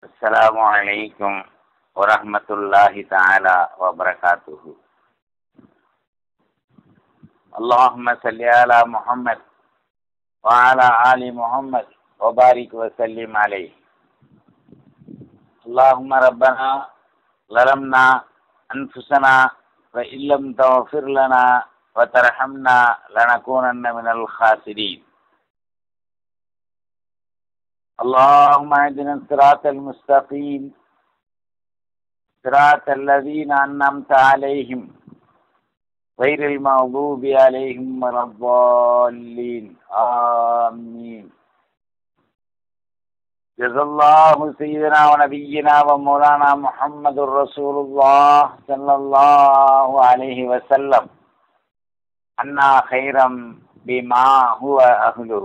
السلام عليكم ورحمة الله تعالى وبركاته اللهم صل على محمد وعلى آل محمد وبارك وسلم عليه اللهم ربنا ظلمنا أنفسنا وإن لم تغفر لنا وترحمنا لنكونن من الخاسرين اللهم اهدنا الصراط المستقيم صراط الذين أنعمت عليهم غير المغضوب عليهم ولا الضالين آمين جزا الله سيدنا ونبينا ومولانا محمد رسول الله صلى الله عليه وسلم عنا خيرا بما هو أهله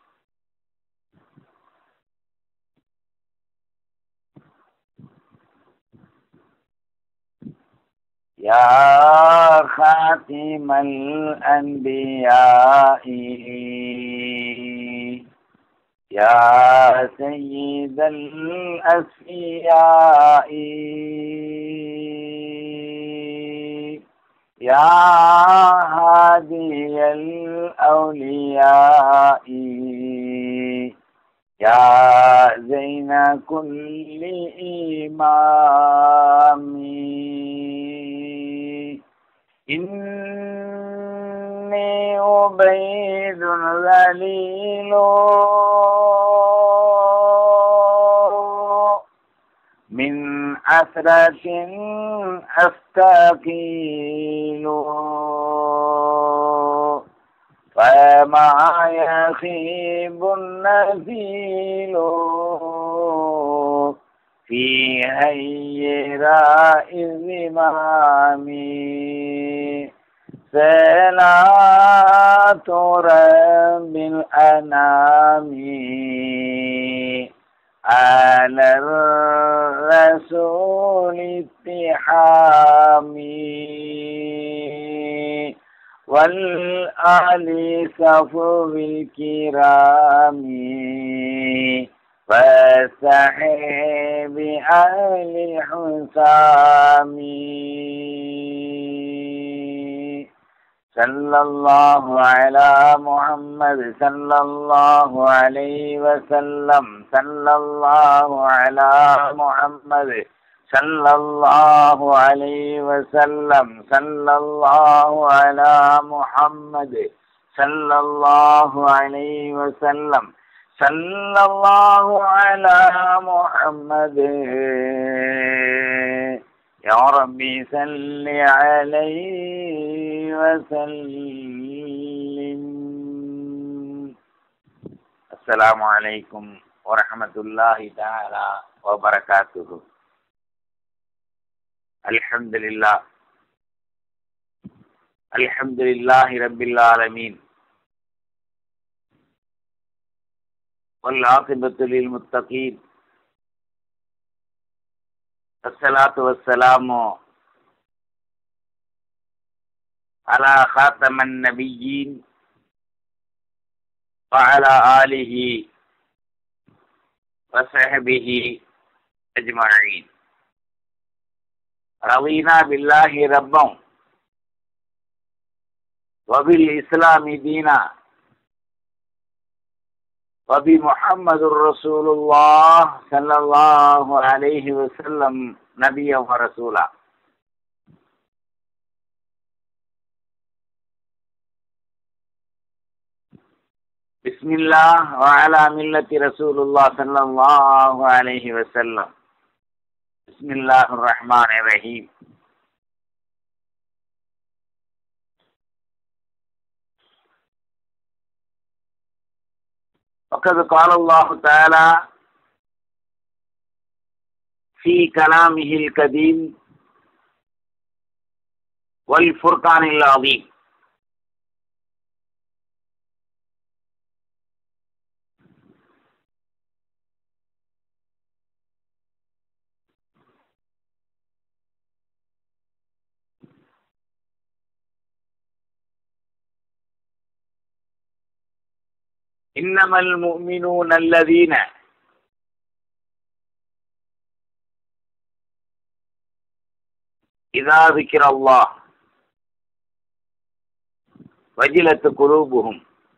يا خاتم الأنبياء يا سيد الأسفياء يا هادي الأولياء يا زين كل إمام إني عبيد ذليل من أسرة أستقيل فما يخيب النزيل في هيراء الزمام صلاة رب الأنام على الرسول اتحامي والآل صفو الكرام والصحيب أهل الحسام صلى الله على محمد صلى الله عليه وسلم صلى الله على محمد صلى الله عليه وسلم صلى الله على محمد صلى الله عليه وسلم صلى الله على محمد يا ربي صل عليه وسلم السلام عليكم ورحمة الله تعالى وبركاته الحمد لله الحمد لله رب العالمين والعاقبة للمتقين الصلاة والسلام على خاتم النبيين وعلى آله وصحبه أجمعين رضينا بالله ربا وبالإسلام دينا وبمحمد رسول الله صلى الله عليه وسلم نبيا ورسولا بسم الله وعلى ملة رسول الله صلى الله عليه وسلم بسم الله الرحمن الرحيم وقد قال الله تعالى في كلامه القديم والفرقان العظيم إنما المؤمنون الذين இதா ذكر الله وجلت قلوبهم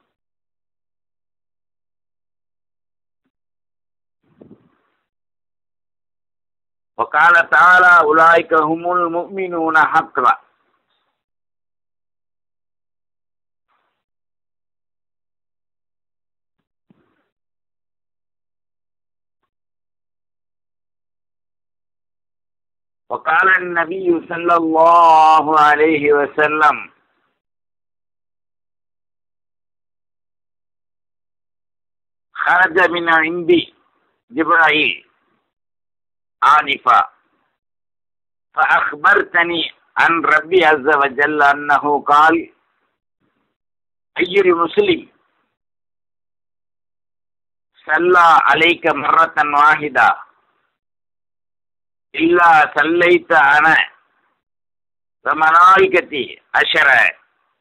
وقال تعالى أولئك هم المؤمنون حقا وقال النبي صلى الله عليه وسلم خرج من عندي جبرائيل آنفا فأخبرتني عن ربي عز وجل أنه قال أي مسلم صلى عليك مرة واحدة إلا صليت أنا وملائكتي عشرة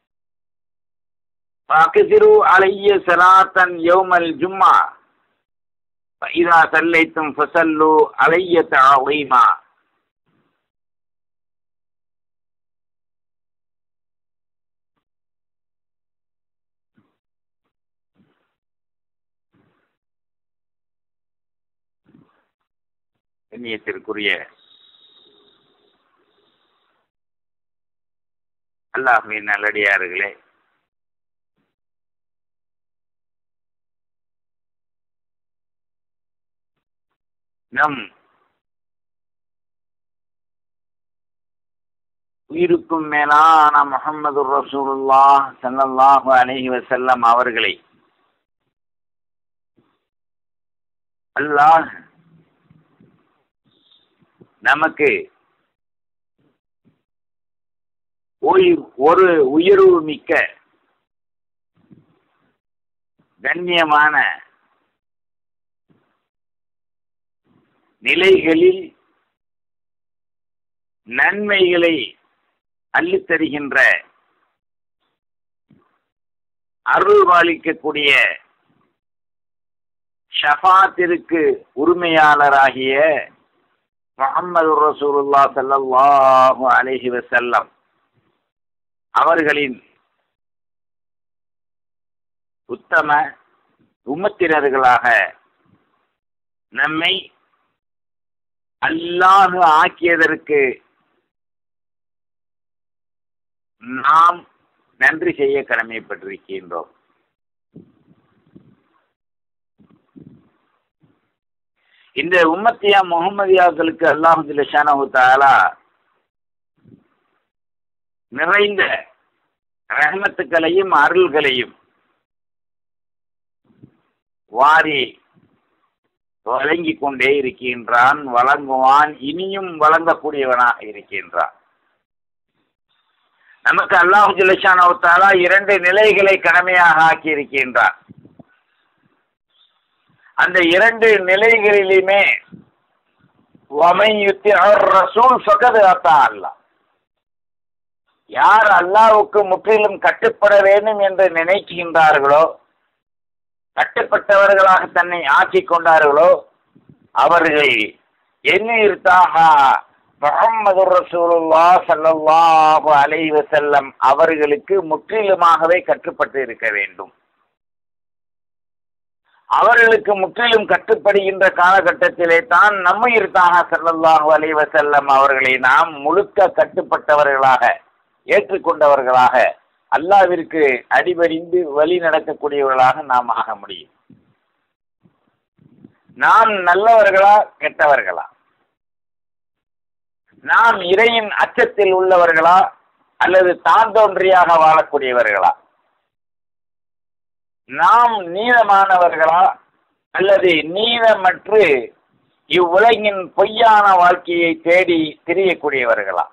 فأكثروا علي صلاة يوم الجمعة فإذا صليتم فصلوا علي تعظيما கண்ணியத்திற்குரிய அல்லாஹ்வின் நல்லடியார்களே நம் உயிருக்கும் மேலான முகமது ரசூலுல்லா ஸல்லல்லாஹு அலைஹி வஸல்லம் அவர்களை அல்லாஹ் நமக்கு ஒரு- ஒரு உயர்வு மிக்க கண்ணியமான நிலைகளில் நன்மைகளை அள்ளித் தருகின்ற அருள் பாலிக்கக்கூடிய ஷஃபாத்திற்கு உரிமையாளராகிய முகமது ரசூலுல்லா ஸல்லல்லாஹு அலைஹி வஸல்லம் அவர்களின் உத்தம உம்மத்தினர்களாக நம்மை அல்லாஹ் ஆக்கியதற்கு நாம் நன்றி செய்ய கடமைப்பட்டிருக்கின்றோம் இந்த உம்மத்தியா முகமதியாக்களுக்கு அல்லாஹு ஜல்லஷானஹு தஆலா நிறைந்த ரஹமத்துக்களையும் அருள்களையும் வாரி வழங்கிக் கொண்டே இருக்கின்றான் வழங்குவான் இனியும் வழங்கக்கூடியவனாக இருக்கின்றான் நமக்கு அல்லாஹு ஜல்லஷானஹு தஆலா இரண்டு நிலைகளை கடமையாக ஆக்கி இருக்கின்றான் அந்த இரண்டு நிலைகளிலுமே ரசூல் ஃபகத் அத்தா அல்லாஹ் யார் அல்லாஹ்வுக்கு முற்றிலும் கட்டுப்பட வேண்டும் என்று நினைக்கின்றார்களோ கட்டுப்பட்டவர்களாக தன்னை ஆக்கிக் கொண்டார்களோ அவர்கள் எண்ணிருத்தாக முகமது ரசூலுல்லா ஸல்லல்லாஹு அலைஹி வஸல்லம் அவர்களுக்கு முற்றிலுமாகவே கட்டுப்பட்டு இருக்க வேண்டும் அவர்களுக்கு முற்றிலும் கட்டுப்படுகின்ற காலகட்டத்திலே தான் நம்முயிர்த்தாக ஸல்லல்லாஹு அலைஹி வஸல்லம் அவர்களை நாம் முழுக்க கட்டுப்பட்டவர்களாக ஏற்றுக்கொண்டவர்களாக அல்லாவிற்கு அடிபணிந்து வழி நடக்கக்கூடியவர்களாக நாம் ஆக முடியும் நாம் நல்லவர்களா கெட்டவர்களா நாம் இறையின் அச்சத்தில் உள்ளவர்களா அல்லது தாந்தோன்றியாக வாழக்கூடியவர்களா நாம் நீதமானவர்களா அல்லது நீதமற்று இவ்வுலகின் பொய்யான வாழ்க்கையை தேடி திரியக்கூடியவர்களா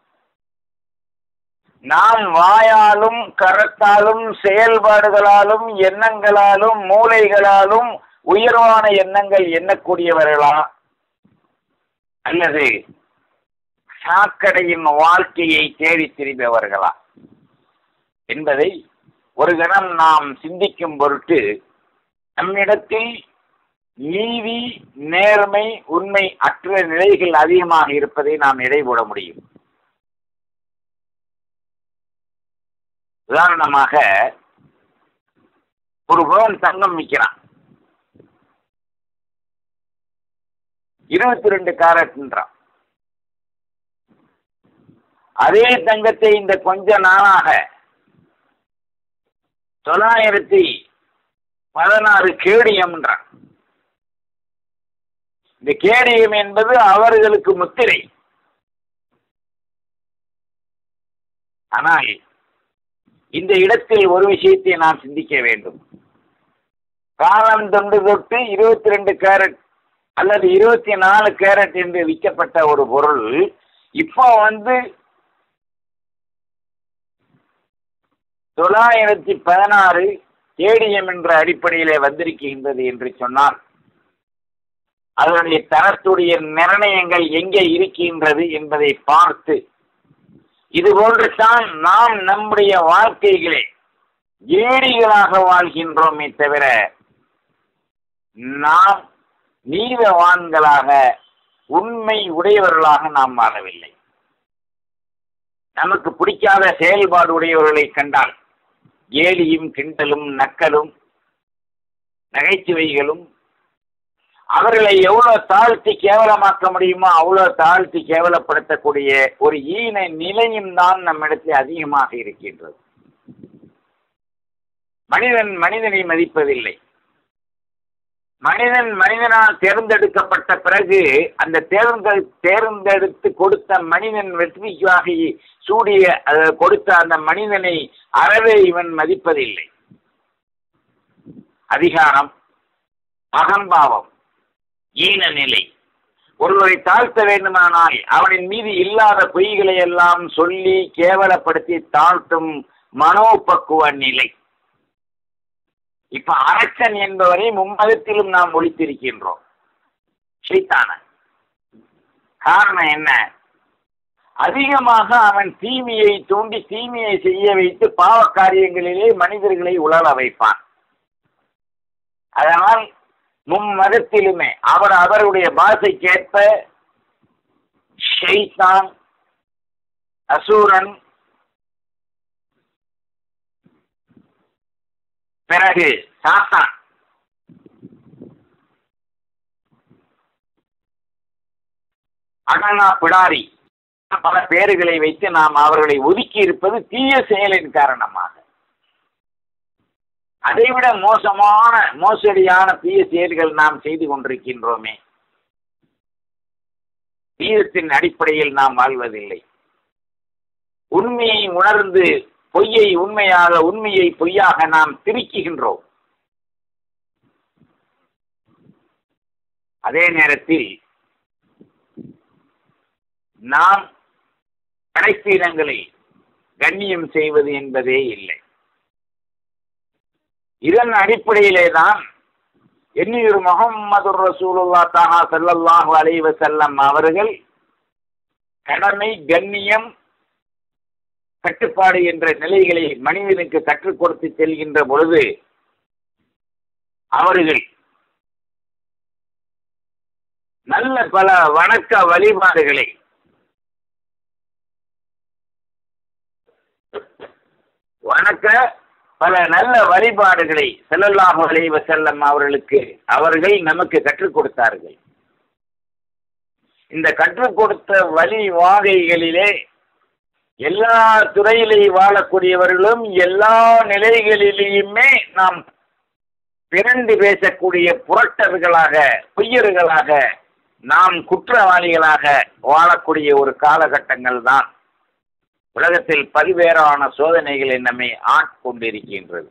நாம் வாயாலும் கரத்தாலும் செயல்பாடுகளாலும் எண்ணங்களாலும் மூளைகளாலும் உயர்வான எண்ணங்கள் எண்ணக்கூடியவர்களா அல்லது சாக்கடையின் வாழ்க்கையை தேடி திரிபவர்களா என்பதை ஒரு கணம் நாம் சிந்திக்கும் பொருட்டு நம்மிடத்தில் நீதி நேர்மை உண்மை அற்ற நிலைகள் அதிகமாக இருப்பதை நாம் இடை போட முடியும் உதாரணமாக ஒரு பவன் தங்கம் விற்கிறான் இருபத்தி ரெண்டு கேரட்ன்றான் அதே தங்கத்தை இந்த கொஞ்ச நாளாக தொள்ளாயிரத்தி பதினாறு கேடியம்ன்றான் இந்த கேடியம் என்பது அவர்களுக்கு முத்திரை ஆனால் இந்த இடத்தில் ஒரு விஷயத்தை நாம் சிந்திக்க வேண்டும் காலம் தொண்டு தொட்டு இருபத்தி ரெண்டு கேரட் அல்லது இருபத்தி நாலு கேரட் என்று விற்கப்பட்ட ஒரு பொருள் இப்போ வந்து தொள்ளாயிரத்தி பதினாறு கேடிஎம் என்ற அடிப்படையிலே வந்திருக்கின்றது என்று சொன்னால் அதனுடைய தரத்துடைய நிர்ணயங்கள் எங்கே இருக்கின்றது என்பதை பார்த்து இது போன்று தான் நாம் நம்முடைய வாழ்க்கைகளே ஏடிகளாக வாழ்கின்றோமே தவிர நாம் நீதவான்களாக உண்மை உடையவர்களாக நாம் வாழவில்லை நமக்கு பிடிக்காத செயல்பாடு உடையவர்களை கண்டால் ஏலியும் கிண்டலும் நக்கலும் நகைச்சுவைகளும் அவர்களை எவ்வளவு தாழ்த்தி கேவலமாக்க முடியுமோ அவ்வளவு தாழ்த்தி கேவலப்படுத்தக்கூடிய ஒரு ஈன நிலையும் தான் நம்மிடத்தில் அதிகமாக இருக்கின்றது மனிதன் மனிதனை மதிப்பதில்லை மனிதன் மனிதனால் தேர்ந்தெடுக்கப்பட்ட பிறகு அந்த தேர்ந்த தேர்ந்தெடுத்து கொடுத்த மனிதன் வெற்றிக்காக சூடிய அஹ், கொடுத்த அந்த மனிதனை அறவே இவன் மதிப்பதில்லை அதிகாரம் அகம்பாவம் ஈன நிலை ஒருவரை தாழ்த்த வேண்டுமானால் அவனின் மீது இல்லாத பொய்களை எல்லாம் சொல்லி கேவலப்படுத்தி தாழ்த்தும் மனோபக்குவ நிலை இப்ப அரசன் என்பவரை மும்மதத்திலும் நாம் ஒழித்திருக்கின்றோம் சைத்தான காரணம் என்ன அதிகமாக அவன் தீமையை தூண்டி தீமையை செய்ய வைத்து பாவ காரியங்களிலே மனிதர்களை உழல வைப்பான் அதனால் மும்மதத்திலுமே அவர் அவருடைய பாஷைக்கேற்ப ஷைத்தான் அசூரன் பிறகு சாத்தான் அகனா பிடாரி பல பேர்களை வைத்து நாம் அவர்களை ஒதுக்கி இருப்பது தீய செயலின் காரணமாக அதைவிட மோசமான மோசடியான தீய செயல்கள் நாம் செய்து கொண்டிருக்கின்றோமே தீயத்தின் அடிப்படையில் நாம் வாழ்வதில்லை உண்மையை உணர்ந்து பொய்யை உண்மையாக உண்மையை பொய்யாக நாம் திருக்குகின்றோம் அதே நேரத்தில் நாம் படைப்பீனங்களை கண்ணியம் செய்வது என்பதே இல்லை இதன் அடிப்படையிலே தான் எண்ணியூர் முகம்மது ரசூலுல்லா தாஹா ஸல்லல்லாஹு அலைஹி வஸல்லம் அவர்கள் கடமை கண்ணியம் கட்டுப்பாடு என்ற நிலைகளை மனிதனுக்கு கற்றுக் கொடுத்து செல்கின்ற பொழுது அவர்கள் நல்ல பல வணக்க வழிபாடுகளை வணக்க பல நல்ல வழிபாடுகளை ஸல்லல்லாஹு அலைஹி வஸல்லம் அவர்களுக்கு அவர்கள் நமக்கு கற்றுக் கொடுத்தார்கள் இந்த கற்றுக் கொடுத்த வழி வாகைகளிலே எல்லா துறையிலே வாழக்கூடியவர்களும் எல்லா நிலைகளிலேயுமே நாம் பிறண்டு பேசக்கூடிய புரட்டர்களாக பொய்யர்களாக நாம் குற்றவாளிகளாக வாழக்கூடிய ஒரு காலகட்டங்கள் தான் உலகத்தில் பல்வேறான சோதனைகளை நம்மை ஆட்கொண்டிருக்கின்றது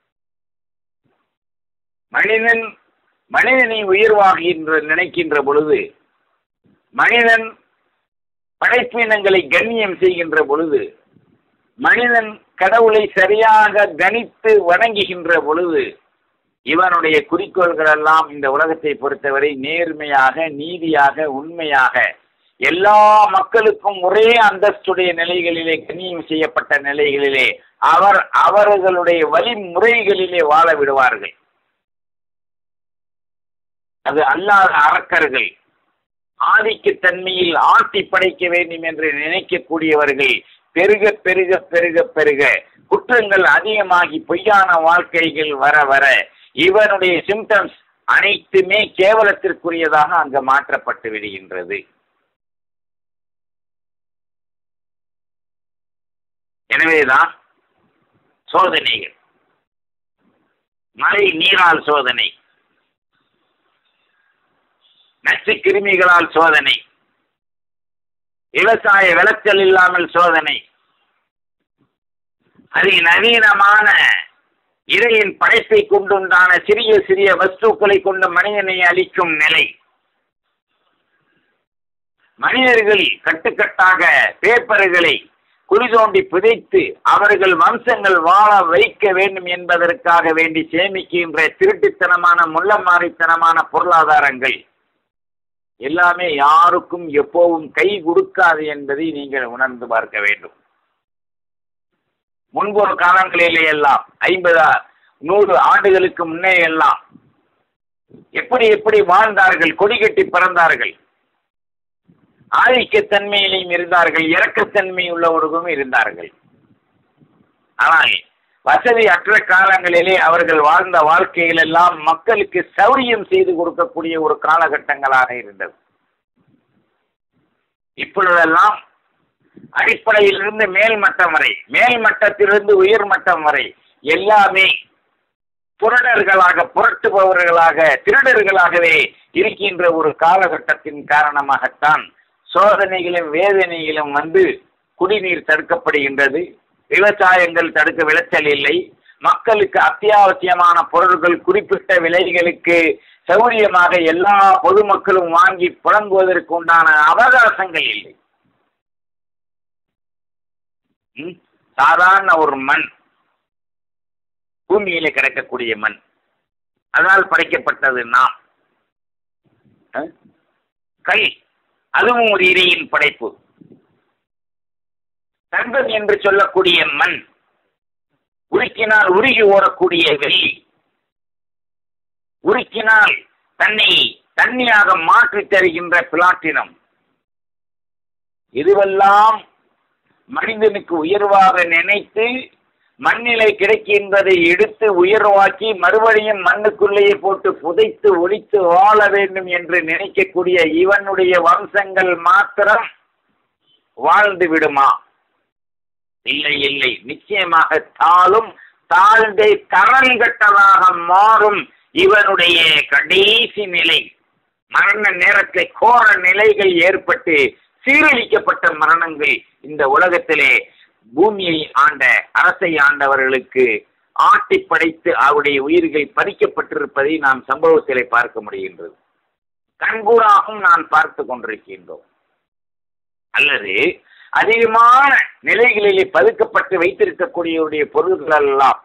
மனிதன் மனிதனை உயர்வாகின்ற நினைக்கின்ற பொழுது மனிதன் படைப்பினங்களை கண்ணியம் செய்கின்ற பொழுது மனிதன் கடவுளை சரியாக கணித்து வணங்குகின்ற பொழுது இவனுடைய குறிக்கோள்கள் எல்லாம் இந்த உலகத்தை பொறுத்தவரை நேர்மையாக நீதியாக உண்மையாக எல்லா மக்களுக்கும் ஒரே அந்தஸ்துடைய நிலைகளிலே கண்ணியம் செய்யப்பட்ட நிலைகளிலே அவர் அவர்களுடைய வழிமுறைகளிலே வாழ விடுவார்கள் அது அல்லாத அரக்கர்கள் ஆதிக்கத்தன்மையில் ஆட்டி படைக்க வேண்டும் என்று நினைக்கக்கூடியவர்கள் பெருக பெருக பெருக பெருக குற்றங்கள் அதிகமாகி பொய்யான வாழ்க்கைகள் வர வர இவனுடைய சிம்டம்ஸ் அனைத்துமே கேவலத்திற்குரியதாக அங்கு மாற்றப்பட்டு விடுகின்றது எனவேதான் சோதனைகள் மழை நீரால் சோதனை நச்சு கிருமிகளால் சோதனை விவசாய விளைச்சல் இல்லாமல் சோதனை அதிக நவீனமான இறையின் படைப்பை கொண்டுண்டான சிறிய சிறிய வஸ்துக்களை கொண்டு மனிதனை அளிக்கும் நிலை மனிதர்கள் கட்டுக்கட்டாக பேப்பர்களை குழி தோண்டி புதைத்து அவர்கள் வம்சங்கள் வாழ வைக்க வேண்டும் என்பதற்காக வேண்டி சேமிக்கின்ற திருட்டுத்தனமான முள்ளமாரித்தனமான பொருளாதாரங்கள் எல்லாமே யாருக்கும் எப்போவும் கை கொடுக்காது என்பதை நீங்கள் உணர்ந்து பார்க்க வேண்டும் முன்பொரு காலங்களிலே எல்லாம் ஐம்பது நூறு ஆண்டுகளுக்கு முன்னே எல்லாம் எப்படி எப்படி வாழ்ந்தார்கள் கொடி கட்டி பிறந்தார்கள் ஆதிக்கத்தன்மையிலையும் இருந்தார்கள் இரக்கத்தன்மை உள்ளவர்களும் இருந்தார்கள் ஆனால் வசதி அற்ற காலங்களிலே அவர்கள் வாழ்ந்த வாழ்க்கைகள் எல்லாம் மக்களுக்கு சௌரியம் செய்து கொடுக்கக்கூடிய ஒரு காலகட்டங்களாக இருந்தது இப்பொழுதெல்லாம் அடிப்படையிலிருந்து மேல் மட்டம் வரை மேல் மட்டத்திலிருந்து உயர் மட்டம் வரை எல்லாமே புரடர்களாக புரட்டுபவர்களாக திருடர்களாகவே இருக்கின்ற ஒரு காலகட்டத்தின் காரணமாகத்தான் சோதனைகளும் வேதனைகளும் வந்து குடிநீர் தடுக்கப்படுகின்றது விவசாயங்கள் தடுக்க விளைச்சல் இல்லை மக்களுக்கு அத்தியாவசியமான பொருட்கள் குறிப்பிட்ட விலைகளுக்கு சௌரியமாக எல்லா பொதுமக்களும் வாங்கி புழங்குவதற்கு உண்டான அவகாசங்கள் இல்லை ம்? சாதாரண ஒரு மண் பூமியிலே கிடக்கக்கூடிய மண் அதனால் படைக்கப்பட்டது நாம் அஹ்? கல் அதுவும் ஒரு இறையின் படைப்பு தங்கம் என்று சொல்லக்கூடிய மண் உருக்கினால் உருகி ஓடக்கூடிய வெள்ளி உருக்கினால் தன்னை தண்ணியாக மாற்றித் தருகின்ற பிளாட்டினம் இதுவெல்லாம் மனிதனுக்கு உயர்வாக நினைத்து மண்ணிலை கிடைக்கின்றதை எடுத்து உயர்வாக்கி மறுபடியும் மண்ணுக்குள்ளேயே போட்டு புதைத்து ஒழித்து வாழ வேண்டும் என்று நினைக்கக்கூடிய இவனுடைய வம்சங்கள் மாத்திரம் வாழ்ந்து விடுமா இல்லை இல்லை நிச்சயமாக தாளும் தாழ்ந்தே தரங்கட்டதாக மாறும் இவனுடைய கடைசி நிலை மரண நேரத்தில் கோர நிலைகள் ஏற்பட்டு சீரழிக்கப்பட்ட மரணங்கள் இந்த உலகத்திலே பூமியை ஆண்ட அரசை ஆண்டவர்களுக்கு ஆட்டி படைத்து அவருடைய உயிர்கள் பறிக்கப்பட்டிருப்பதை நாம் சம்பவத்திலே பார்க்க முடிகின்றது கண்கூடாகவும் நான் பார்த்து கொண்டிருக்கின்றோம் அல்லது அதிகமான நிலைகளிலே பதுக்கப்பட்டு வைத்திருக்கக்கூடியவருடைய பொருள்கள் எல்லாம்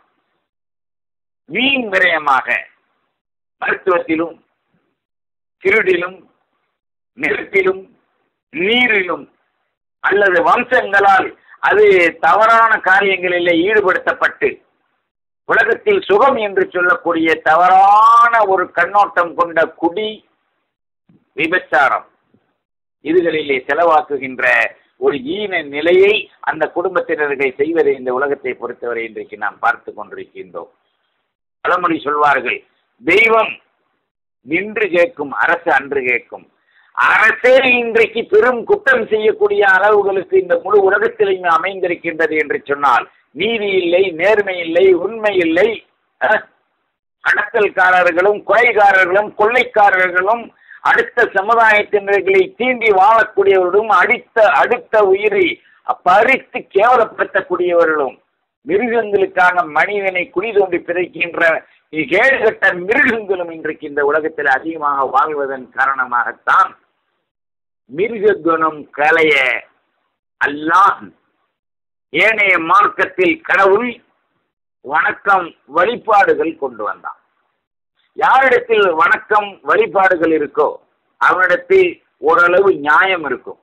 வீண் விரயமாக மருத்துவத்திலும் திருடிலும் நெருப்பிலும் நீரிலும் அல்லது வம்சங்களால் அது தவறான காரியங்களிலே ஈடுபடுத்தப்பட்டு உலகத்தில் சுகம் என்று சொல்லக்கூடிய தவறான ஒரு கண்ணோட்டம் கொண்ட குடி விபச்சாரம் இதுகளிலே செலவாக்குகின்ற ஒரு ஈன நிலையை அந்த குடும்பத்தினர்கள் செய்வதை இந்த உலகத்தை பொறுத்தவரை இன்றைக்கு நாம் பார்த்து கொண்டிருக்கின்றோம் பழமொழி சொல்வார்கள் தெய்வம் நின்று கேட்கும் அரசு அன்று கேட்கும் அரசே இன்றைக்கு பெரும் குற்றம் செய்யக்கூடிய அளவுகளுக்கு இந்த முழு உலகத்திலையும் அமைந்திருக்கின்றது என்று சொன்னால் நீதி இல்லை நேர்மை இல்லை உண்மை இல்லை அஹ், கடத்தல்காரர்களும் கொலைகாரர்களும் கொள்ளைக்காரர்களும் அடுத்த சமுதாயத்தினர்களை தீண்டி வாழக்கூடியவர்களும் அடித்த அடுத்த உயிரை பறித்து கேவலப்படுத்தக்கூடியவர்களும் மிருகங்களுக்காக மனிதனை குழி தோண்டி பிதைக்கின்ற கேடுகட்ட மிருகங்களும் இன்றைக்கு இந்த உலகத்தில் அதிகமாக வாழ்வதன் காரணமாகத்தான் மிருக குணம் கலைய அல்லாஹ் ஏனைய மார்க்கத்தில் கடவுள் வணக்கம் வழிபாடுகள் கொண்டு வந்தான் யாரிடத்தில் வணக்கம் வழிபாடுகள் இருக்கோ அவனிடத்தில் ஓரளவு நியாயம் இருக்கும்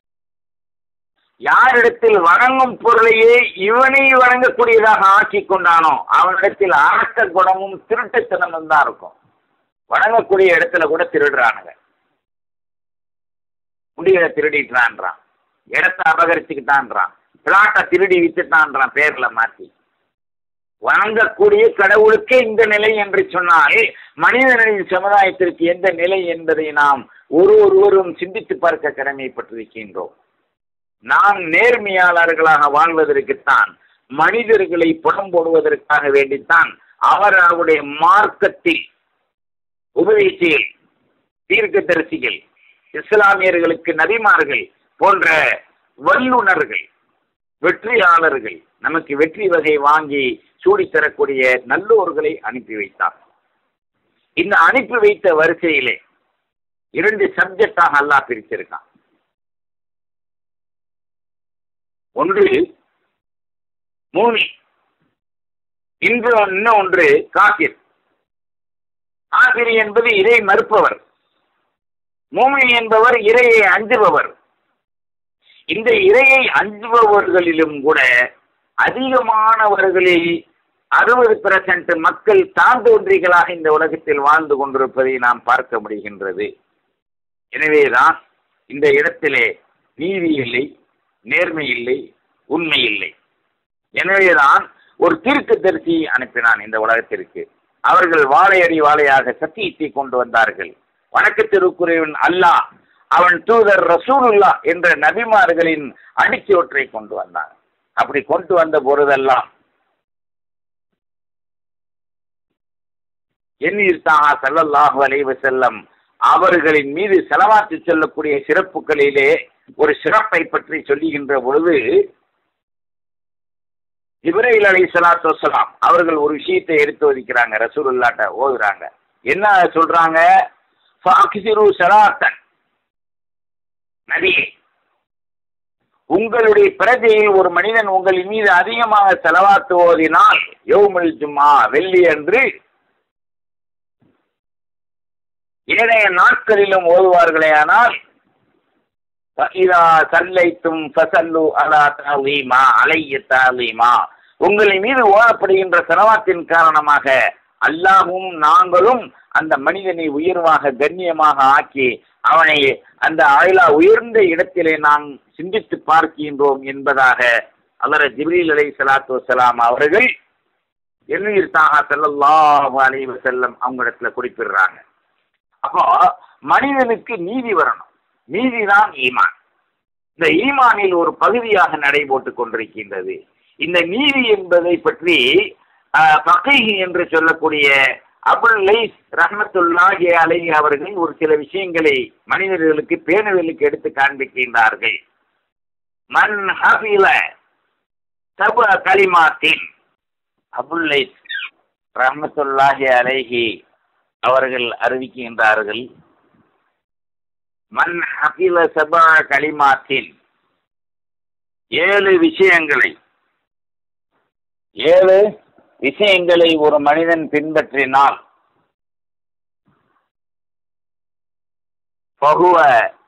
யாரிடத்தில் வணங்கும் பொருளையே இவனை வணங்கக்கூடியதாக ஆக்கி கொண்டானோ அவனிடத்தில் அரக்க குணமும் திருட்டுத்தனமும் தான் இருக்கும் வணங்கக்கூடிய இடத்துல கூட திருடுறானுங்க முடிகளை திருடிட்டான்றான் இடத்த அபகரிச்சுக்கிட்டான்றான் பிளாட்டை திருடி வித்துட்டான்றான் பேர்ல மாத்தி வணங்கக்கூடிய கடவுளுக்கே இந்த நிலை என்று சொன்னால் மனிதனின் சமுதாயத்திற்கு எந்த நிலை என்பதை நாம் ஒரு ஒருவரும் சிந்தித்து பார்க்க கடமைப்பட்டிருக்கின்றோம் நாம் நேர்மையாளர்களாக வாழ்வதற்குத்தான் மனிதர்களை புறம் போடுவதற்காக வேண்டித்தான் அவர் அவருடைய மார்க்கத்தில் உபதேசிகள் தீர்க்கதரிசிகள் இஸ்லாமியர்களுக்கு நபிமார்கள் போன்ற வல்லுனர்கள் வெற்றியாளர்கள் நமக்கு வெற்றி வகை வாங்கி சூடி தரக்கூடிய நல்லோர்களை அனுப்பி வைத்தார் இந்த அனுப்பி வைத்த வரிசையிலே இரண்டு சப்ஜெக்டாக அல்லாஹ் பிரிச்சிருக்கான் ஒன்று மூமி இன்று இன்னும் ஒன்று காசிர் காசிர் என்பது இறை மறுப்பவர் மூமி என்பவர் இறையை அஞ்சுபவர் இந்த இறையை அஞ்சுபவர்களிலும் கூட அதிகமானவர்களில் அறுபது பெர்சன்ட் மக்கள் தாந்தோன்றிகளாக இந்த உலகத்தில் வாழ்ந்து கொண்டிருப்பதை நாம் பார்க்க முடிகின்றது எனவேதான் இந்த இடத்திலே நீதி இல்லை நேர்மை இல்லை உண்மை இல்லை எனவேதான் ஒரு தீர்க்கதரிசி அனுப்பினான் இந்த உலகத்திற்கு அவர்கள் வாழையடி வாழையாக சத்தியத்தை கொண்டு வந்தார்கள் வணக்கத்திற்குரியவன் அல்லாஹ் அவன் தூதர் ரசூலுல்லா என்ற நபிமார்களின் அடிச்சுவற்றை கொண்டு வந்தான் அப்படி கொண்டு வந்த பொழுதெல்லாம் எண்ணீர்த்தாகா செல்லல்லாஹு அலைவ செல்லம் அவர்களின் மீது செலவாத்து சொல்லக்கூடிய சிறப்புகளிலே ஒரு சிறப்பை பற்றி சொல்லுகின்ற பொழுது இப்ராஹில் அலி சலாத்து வசலாம் அவர்கள் ஒரு விஷயத்தை எடுத்து ஒதுக்கிறாங்க ரசூலுல்லாட்ட ஓதுறாங்க என்ன சொல்றாங்க ஃபாக்சிரு சலாத்தன் நபியே உங்களுடைய பிரஜையில் ஒரு மனிதன் உங்களின் மீது அதிகமாக செலவாத்து ஓதினால் யோமுல் ஜும்மா வெள்ளி அன்று ஏனைய நாட்களிலும் ஓதுவார்களே ஆனால் இதா சல்லைத்தும் ஃபசல்லு அலா தாலீமா அலைய தாலீமா உங்களின் மீது ஓதப்படுகின்ற செலவாத்தின் காரணமாக அல்லாஹும் நாங்களும் அந்த மனிதனை உயர்வாக கண்ணியமாக ஆக்கி அவனை அந்த அயலா உயர்ந்த இடத்திலே நாம் சிந்தித்து பார்க்கின்றோம் என்பதாக அல்லற ஜிப்ரீல் அலை சலாத்து வசலாம் அவர்கள் எண்ணீர் தாகா செல்லல்லாஹு அலைவ செல்லம் அவங்க இடத்துல குறிப்பிடுறாங்க அப்போ மனிதனுக்கு நீதி வரணும் நீதிதான் ஈமான் இந்த ஈமானில் ஒரு பகுதியாக நடைபோட்டு கொண்டிருக்கின்றது இந்த நீதி என்பதை பற்றி பகைஹி என்று சொல்லக்கூடிய அபுல் லைஸ் ரஹமத்துல்லாஹி அலை அவர்கள் ஒரு சில விஷயங்களை மனிதர்களுக்கு பேணுதலுக்கு எடுத்து காண்பிக்கின்றார்கள் மன் ஹபில சப கலிமாத்தின் அபுல் லைஸ் ரஹமத்துல்லாஹி அலைஹி அவர்கள் அறிவிக்கின்றார்கள் மன் ஹபில சப கலிமாத்தின் ஏழு விஷயங்களை ஏழு விஷயங்களை ஒரு மனிதன் பின்பற்றினால் பகுவ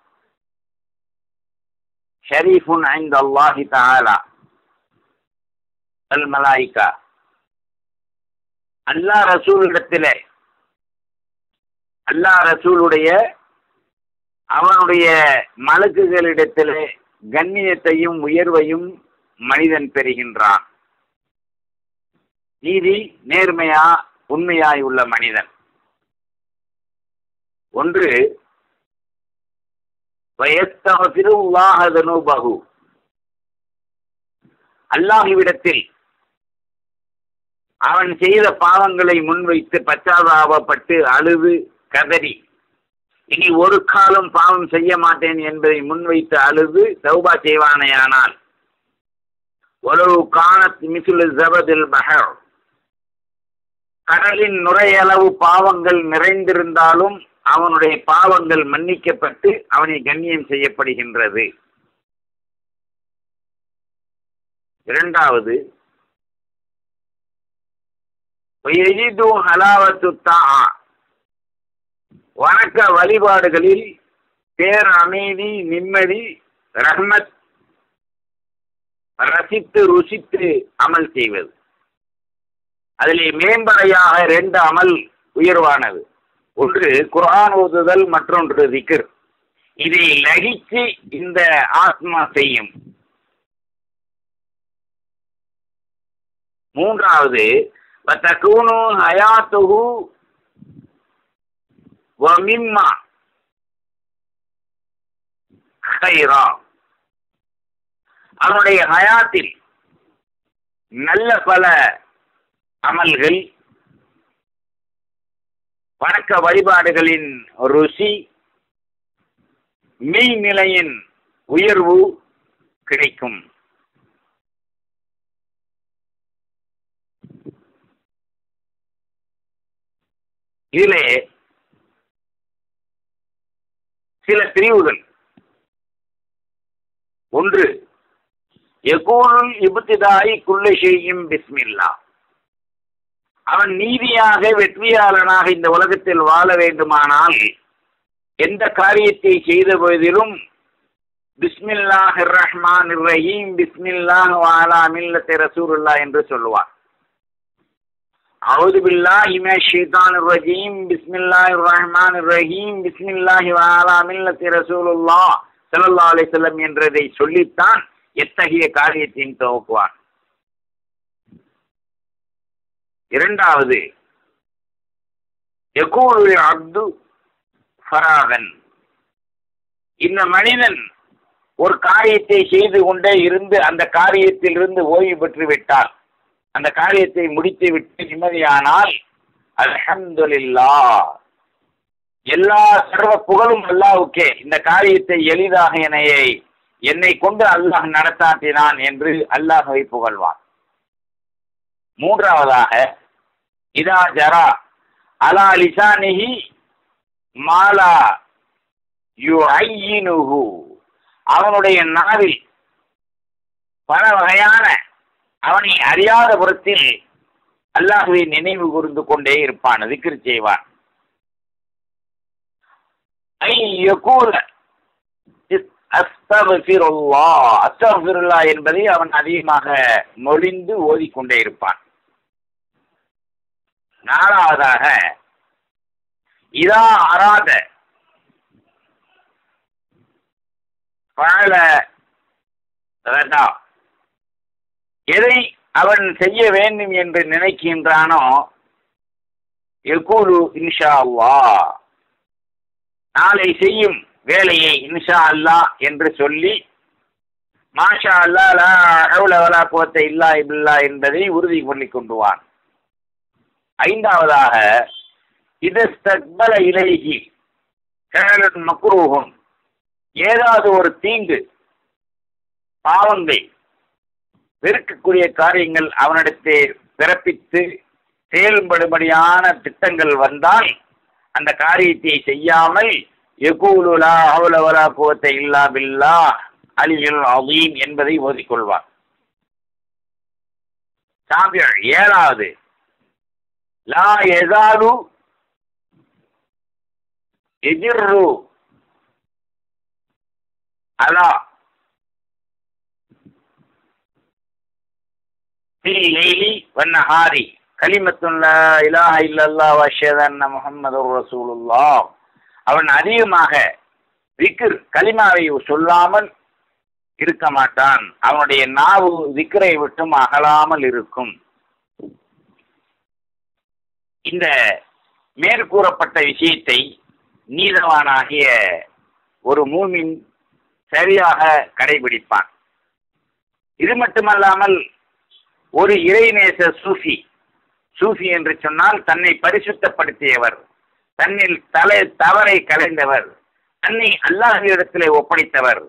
ஷரீஃபுன் ஐந்த அல்லாஹி தாலா அல் மலாய்கா அல்லா ரசூலிடத்திலே அல்லா ரசூலுடைய அவனுடைய மலக்குகளிடத்திலே கண்ணியத்தையும் உயர்வையும் மனிதன் பெறுகின்றான் நீதி நேர்மையா உண்மையாய் உள்ள மனிதன் ஒன்று வயஸ்தகதிருவாகதனுபகு அல்லாஹுவிடத்தில் அவன் செய்த பாவங்களை முன்வைத்து பச்சாதாபப்பட்டு அழுது கதறி இனி ஒரு காலம் பாவம் செய்ய மாட்டேன் என்பதை முன்வைத்து அழுது சௌபா செய்வானேயானால் ஒரு காணத் மிசுல் ஜபதில் பஹர் கடலின் நுரையளவு பாவங்கள் நிறைந்திருந்தாலும் அவனுடைய பாவங்கள் மன்னிக்கப்பட்டு அவனை கண்ணியம் செய்யப்படுகின்றது இரண்டாவது ஹலாவத்து வணக்க வழிபாடுகளில் பேர் அமைதி நிம்மதி ரஹ்மத் ரசித்து ருசித்து அமல் செய்வது அதிலே மேம்படையாக ரெண்டு அமல் உயர்வானது ஒன்று குரான் ஓதுதல் மற்றொன்று திக்ர் இதை லகிச்சு இந்த ஆத்மா செய்யும் மூன்றாவது வத்தகூனு ஹயாத்துஹு வமிம்மா ஹைரா அவனுடைய ஹயாத்தில் நல்ல பல அமல்கள் வணக்க வழிபாடுகளின் ருசி மெய்நிலையின் உயர்வு கிடைக்கும் இதிலே சில பிரிவுகள் ஒன்று எகூருல் இபுத்திதாய் குள்ள செய்யும் பிஸ்மில்லா அவன் நீதியாக வெற்றியாளனாக இந்த உலகத்தில் வாழ வேண்டுமானால் எந்த காரியத்தை செய்த போதிலும் பிஸ்மில்லாஹ் ரஹ்மான் ரஹீம் பிஸ்மில்லாஹ் வாலா மில்லத்தை ரசூலுல்லா என்று சொல்லுவார் அவுது பில்லாஹி மினஷ் ஷைத்தானிர் ரஜீம் பிஸ்மில்லாஹிர் ரஹ்மானிர் ரஹீம் பிஸ்மில்லாஹி வஅலா மில்லத்தி ரசூலுல்லாஹ் ஸல்லல்லாஹு அலைஹி வஸல்லம் என்றதை சொல்லித்தான் எத்தகைய காரியத்தையும் துவக்குவான் இரண்டாவது யகூலுல் அப்து ஃபராகன் இந்த மனிதன் ஒரு காரியத்தை செய்து கொண்டே இருந்து அந்த காரியத்திலிருந்து ஓய்வு பெற்று விட்டால் அந்த காரியத்தை முடித்து விட்டு நிம்மதியானால் அல்ஹம்துலில்லா எல்லா சர்வ புகழும் அல்லாவுக்கே இந்த காரியத்தை எளிதாக என்னையை என்னை கொண்டு அல்லாஹ் நடத்தாட்டினான் என்று அல்லாஹை புகழ்வான் மூன்றாவதாக இதா ஜரா அலா லிசானிஹி மாலா யுஐயினுஹு அவனுடைய நாவில் பல வகையான அவனை அறியாத புறத்தில் அல்லாஹுவை நினைவு கூர்ந்து கொண்டே இருப்பான் திக்ர் செய்வான் ஐ யகூல அஸ்தபிருல்லா அஸ்தபிருல்லா என்பதை அவன் அதிகமாக மொழிந்து ஓதிக்கொண்டே இருப்பான் நாலாவதாக இதா அராத பழ எதை அவன் செய்ய வேண்டும் என்று நினைக்கின்றானோ எகூலு இன்ஷா அல்லா நாளை செய்யும் வேலையை இன்ஷா அல்லா என்று சொல்லி மாஷா அல்லா லா ஹவுல வலா குவத்த இல்லா இல்லா என்பதை உறுதி பண்ணிக் கொண்டுவான் ஐந்தாவதாக இதஸ்தக்பல இலைகி கேலன் மக்ரூகும் ஏதாவது ஒரு தீங்கு பாவங்கள் வெறுக்கக்கூடிய காரியங்கள் அவனிடத்தை பிறப்பித்து செயல்படும்படியான திட்டங்கள் வந்தால் அந்த காரியத்தை செய்யாமல் எகூலுலா அவுலவலா குவத்தை இல்லா பில்லா அலியுல் அதீம் என்பதை ஓதிக்கொள்வார் சாம்பியன் ஏழாவது லா எதாலு எதிர்ரு அலா ஃபில் லைலி வன்னஹாரி கலிமத்துன் லா இலாஹ இல்லல்லாஹ் வ அஷ்ஹது அன்ன முஹம்மதுர் ரசூலுல்லாஹ் அவன் அதிகமாக விக்ர் கலிமாவை சொல்லாமல் இருக்க மாட்டான் அவனுடைய நாவு விக்ரை விட்டும் அகலாமல் இருக்கும் இந்த மேற்கூறப்பட்ட விஷயத்தை நீதவானாகிய ஒரு மூமின் சரியாக கடைபிடிப்பான் இது மட்டுமல்லாமல் ஒரு இறைநேச சூஃபி சூஃபி என்று சொன்னால் தன்னை பரிசுத்தப்படுத்தியவர் தன்னில் தலை தவறை கலைந்தவர் தன்னை அல்லாஹிடத்திலே ஒப்படைத்தவர்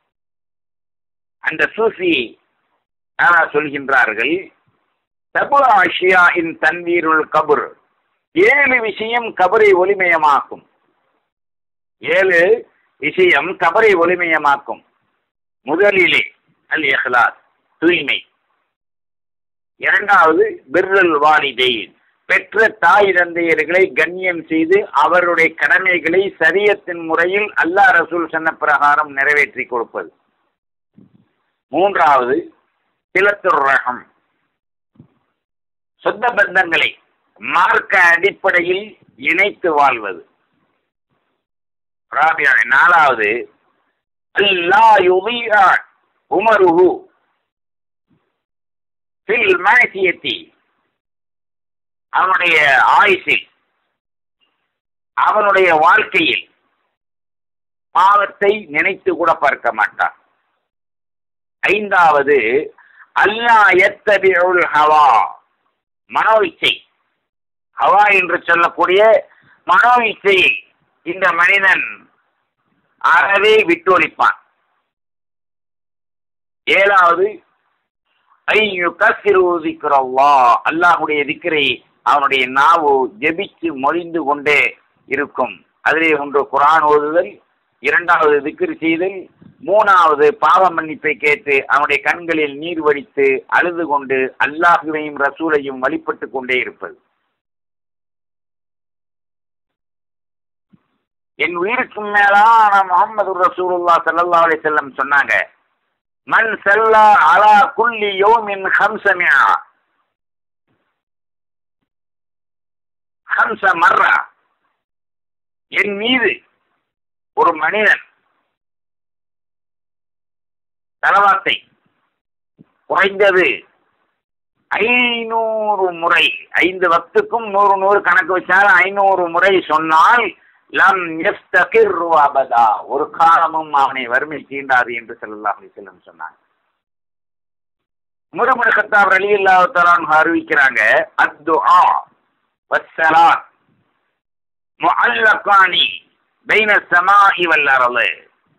அந்த சூஃபி யாரா சொல்கின்றார்கள் தபு ஆஷியா இன் தன்வீருள் கபுர் ஏழு விஷயம் கபரை ஒளிமயமாக்கும் ஏழு விஷயம் கபரை ஒளிமயமாக்கும் முதலிலே அல் இஹ்லாஸ் தூய்மை இரண்டாவது பிர்ரல் வாலிதை பெற்ற தாய் தந்தையர்களை கண்ணியம் செய்து அவருடைய கடமைகளை சரியத்தின் முறையில் அல்லாஹ் ரசூல் சொன்ன பிரகாரம் நிறைவேற்றி கொடுப்பது மூன்றாவது சிலத்துர் ரகம் சொந்த பந்தங்களை மார்க்க அடிப்படையில் இணைத்து வாழ்வது ராபியா நாலாவது அல்லா யுதியா உமருஹு ஃபில் மேசியத்தி அவனுடைய ஆயுசில் அவனுடைய வாழ்க்கையில் பாவத்தை நினைத்து கூட பார்க்க மாட்டான் ஐந்தாவது அல்லா எத்தபியுல் ஹவா மனோ இச்சை ஹவா என்று சொல்லக்கூடிய மனோ இச்சையை இந்த மனிதன் அறவே விட்டொழிப்பான் ஏழாவது அல்லாஹுடைய திக்கரை அவனுடைய நாவு ஜெபிச்சு மொழிந்து கொண்டே இருக்கும் அதிலே ஒன்று குரான் ஓதுதல் இரண்டாவது திக்ரு செய்தல் மூணாவது பாவ மன்னிப்பை கேட்டு அவனுடைய கண்களில் நீர் வடித்து அழுது கொண்டு அல்லாஹுவையும் ரசூலையும் வழிபட்டு கொண்டே இருப்பது என் உயிருக்கு மேலான முகமது ரசூலுல்லா சல்லா அலி செல்லம் சொன்னாங்க மன் செல்லா அலா குல்லி யோமின் ஹம்சமியா ஹம்ச மர்ரா என் மீது ஒரு மனிதன் தலவாத்தை குறைந்தது ஐநூறு முறை ஐந்து வக்துக்கும் நூறு நூறு கணக்கு வச்சாலும் ஐநூறு முறை சொன்னால் லம் எஸ்தகிர் அபதா ஒரு காலமும் அவனை வறுமை தீண்டாது என்று செல்லலாம் செல்லம் சொன்னாங்க முருமுரு கத்தாப் அலி அல்லாஹான் அறிவிக்கிறாங்க அத்துஆ வஸ்ஸலாத் முஅல்லகானி பைன ஸமாஇ வல் அர்து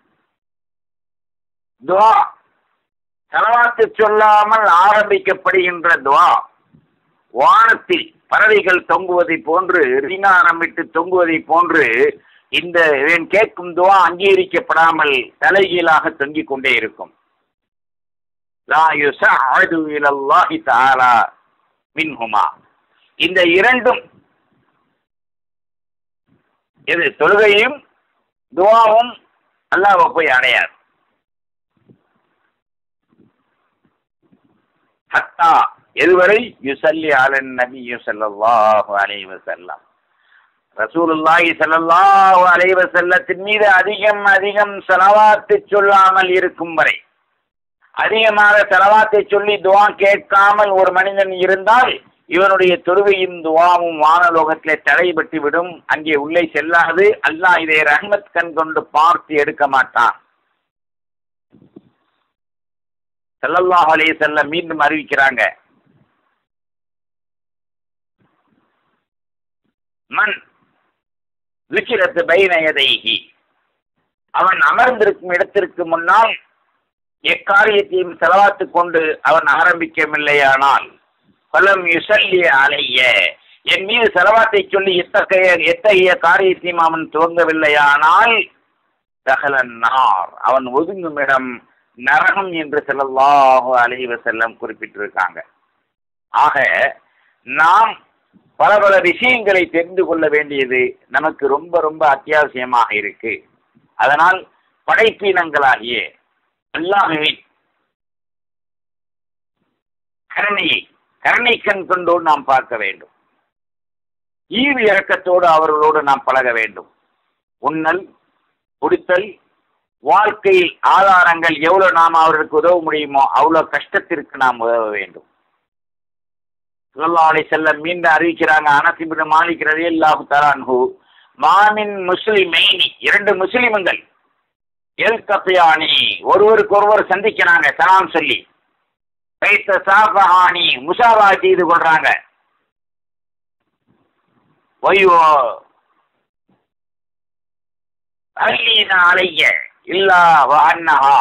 துஆ தலவாத்து சொல்லாமல் ஆரம்பிக்கப்படுகின்ற துவா வானத்தில் பறவைகள் தொங்குவதை போன்று ரீங்காரமிட்டு தொங்குவதை போன்று இந்த இவன் கேட்கும் துவா அங்கீகரிக்கப்படாமல் தலைகீழாக தொங்கிக் கொண்டே இருக்கும் லா யுஸஅது இலல்லாஹி தஆலா மின்ஹுமா இந்த இரண்டும் இது தொழுகையும் துவாவும் அல்லாஹ்வை போய் அடையாது ஹத்தா எதுவரை யுசல்லி அலன் நபி ஸல்லல்லாஹு அலைஹி வஸல்லம் ரசூலுல்லாஹி ஸல்லல்லாஹு அலைஹி வஸல்லத்தின் மீது அதிகம் அதிகம் ஸலவாத்து சொல்லாமல் இருக்கும் வரை அதிகமாக ஸலவாத்தை சொல்லி துஆ கேட்காமல் ஒரு மனிதன் இருந்தால் இவனுடைய தொழுகையும் துவாவும் வானலோகத்திலே தடைபட்டு விடும் அங்கே உள்ளே செல்லாது அல்லாஹ் இதை ரஹ்மத் கண் கொண்டு பார்த்து எடுக்க மாட்டான் ஸல்லல்லாஹு அலைஹி வஸல்லம் மீண்டும் அறிவிக்கிறாங்க மன் விக்கிரத்து பைனயதைகி அவன் அமர்ந்திருக்கும் இடத்திற்கு முன்னால் எக்காரியத்தையும் செலவாத்து கொண்டு அவன் ஆரம்பிக்கவில்லையானால் பலம் யுசல்லிய அலைய என் மீது செலவாத்தை சொல்லி எத்தகைய எத்தகைய காரியத்தையும் அவன் துவங்கவில்லையானால் தகலன்னார் அவன் ஒதுங்கும் இடம் நரகம் என்று செல்லல்லாஹு அலைஹி வஸல்லம் குறிப்பிட்டிருக்காங்க ஆக நாம் பல பல விஷயங்களை தெரிந்து கொள்ள வேண்டியது நமக்கு ரொம்ப ரொம்ப அத்தியாவசியமாக இருக்கு அதனால் படைப்பீனங்களாகிய அல்லாஹுவின் கருணையை கருணை கண் கொண்டோடு நாம் பார்க்க வேண்டும் ஈவு இறக்கத்தோடு அவர்களோடு நாம் பழக வேண்டும் உண்ணல் குடித்தல் வாழ்க்கையில் ஆதாரங்கள் எவ்வளவு நாம் அவர்களுக்கு உதவ முடியுமோ அவ்வளவு கஷ்டத்திற்கு நாம் உதவ வேண்டும் சொல்லி செல்ல மீண்டும் அறிவிக்கிறாங்க அனசிபின் மாலிக் ரவி அல்லாஹு தரான்ஹு மாமின் முஸ்லிமைனி இரண்டு முஸ்லிம்கள் எல் கப்பையானி ஒருவருக்கு ஒருவர் சந்திக்கிறாங்க சலாம் சொல்லி வைத்த சாபஹானி முசாபா செய்து கொள்றாங்க ஒய்யோ அல்லீன அலைய இல்லா வன்னஹா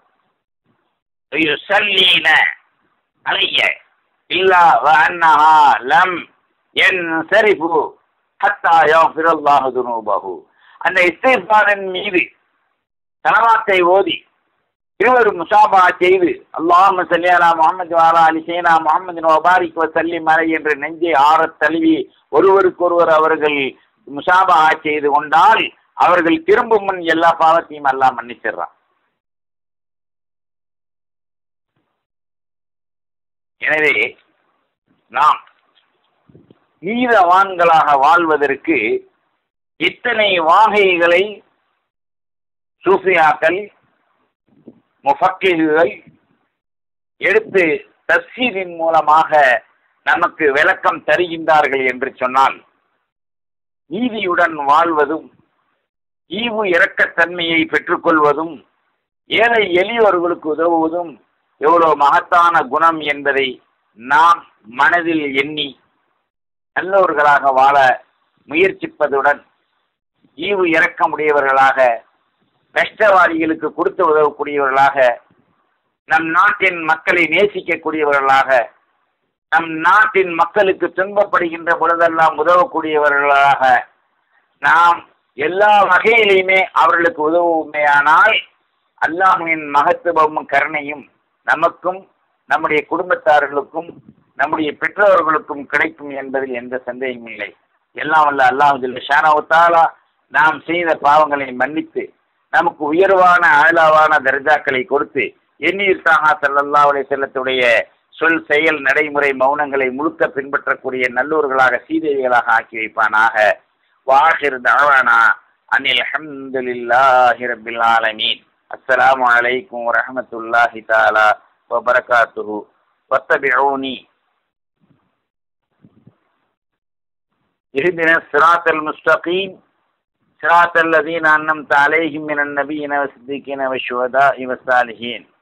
யுசல்லீன அலைய இல்லா வன்னஹா லம் என் சரிபு ஹத்தா யஃபிரல்லாஹு துனூபஹு அந்த இஸ்திஃபாரின் மீது தலவாத்தை ஓதி இருவர் முசாபா செய்து அல்லாஹ் சல்லி அலா முகமது வாலா அலி சீனா முகமது வபாரிக் வசல்லி மலை என்று நெஞ்சை ஆறத் தழுவி ஒருவருக்கொருவர் அவர்கள் முசாபா செய்து கொண்டால் அவர்கள் திரும்பும் முன் எல்லா பாவத்தையும் எல்லாம் மன்னிச்சிடுறான் எனவே நாம் நீதவான்களாக வாழ்வதற்கு இத்தனை வாகைகளை சூஃபியாக்கள் முஃபக்கிகள் எடுத்து தப்சீரின் மூலமாக நமக்கு விளக்கம் தருகின்றார்கள் என்று சொன்னால் நீதியுடன் வாழ்வதும் ஈவு இரக்கத்தன்மையை பெற்றுக்கொள்வதும் ஏழை எளியோர்களுக்கு உதவுவதும் எவ்வளவு மகத்தான குணம் என்பதை நாம் மனதில் எண்ணி நல்லவர்களாக வாழ முயற்சிப்பதுடன் ஈவு இரக்கமுடையவர்களாக கஷ்டவாதிகளுக்கு கொடுத்து உதவக்கூடியவர்களாக நம் நாட்டின் மக்களை நேசிக்கக்கூடியவர்களாக நம் நாட்டின் மக்களுக்கு துன்பப்படுகின்ற பொழுதெல்லாம் உதவக்கூடியவர்களாக நாம் எல்லா வகையிலையுமே அவர்களுக்கு உதவுமையானால் அல்லாஹுவின் மகத்துவமும் கருணையும் நமக்கும் நம்முடைய குடும்பத்தார்களுக்கும் நம்முடைய பெற்றோர்களுக்கும் கிடைக்கும் என்பதில் எந்த சந்தேகமும் இல்லை எல்லாம் வல்ல அல்லாஹு ஷானாவுத்தாலா நாம் செய்த பாவங்களை மன்னித்து நமக்கு உயர்வான ஆழாவான தர்ஜாக்களை கொடுத்து எண்ணீர் சாஹா சல்லல்லா அலை செல்லத்துடைய சொல் செயல் நடைமுறை மௌனங்களை முழுக்க பின்பற்றக்கூடிய நல்லூர்களாக சீதேவிகளாக ஆக்கி வைப்பானாக வாஹிர் தாவானா அனில் அஹமதுல்லாஹி ரபில் ஆலமீன் அஸ்ஸலாமு அலைக்கும் வரஹமத்துல்லாஹி தாலா வபரகாத்துஹு வத்தபிஊனி اهدنا الصراط المستقيم صراط الذين أنعمت عليهم من النبيين والصديقين والشهداء والصالحين